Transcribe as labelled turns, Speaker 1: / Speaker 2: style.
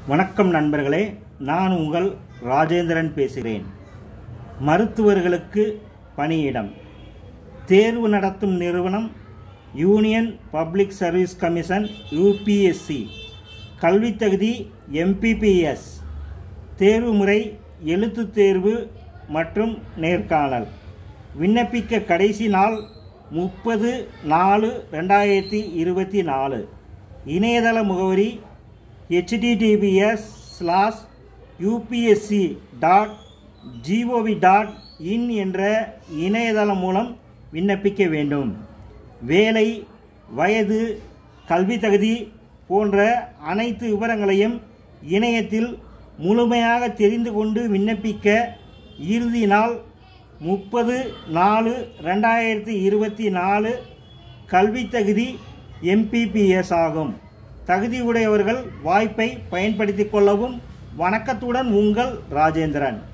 Speaker 1: வணக்கம் நண்பர்களே நான் உங்கள் ராஜேந்திரன் பேசுகிறேன் மருத்துவர்களுக்கு பணியிடம் தேர்வு நடத்தும் நிறுவனம் union public service commission UPSC கல்வித் தகுதி எம்பிபிஎஸ் தேர்வு முறை எழுத்துத் தேர்வு மற்றும் நேர்காணல் விண்ணப்பிக்க கடைசி நாள் முப்பது நாலு ரெண்டாயிரத்தி இருபத்தி நாலு இணையதள முகவரி HTTPS slash UPSC dot G O V dot in என்ற இணையதளம் மூலம் விண்ணப்பிக்க வேண்டும் வேலை வயது கல்வி தகுதி போன்ற அனைத்து விவரங்களையும் இணையத்தில் முழுமையாக தெரிந்து கொண்டு விண்ணப்பிக்க இறுதி நாள் முப்பது நாலு ரெண்டாயிரத்தி இருபத்தி நாலு கல்வி தகுதி எம்பிபிஎஸ் ஆகும் தகுதியுடையவர்கள் வாய்ப்பை பயன்படுத்திக் கொள்ளவும் வணக்கத்துடன் உங்கள் ராஜேந்திரன்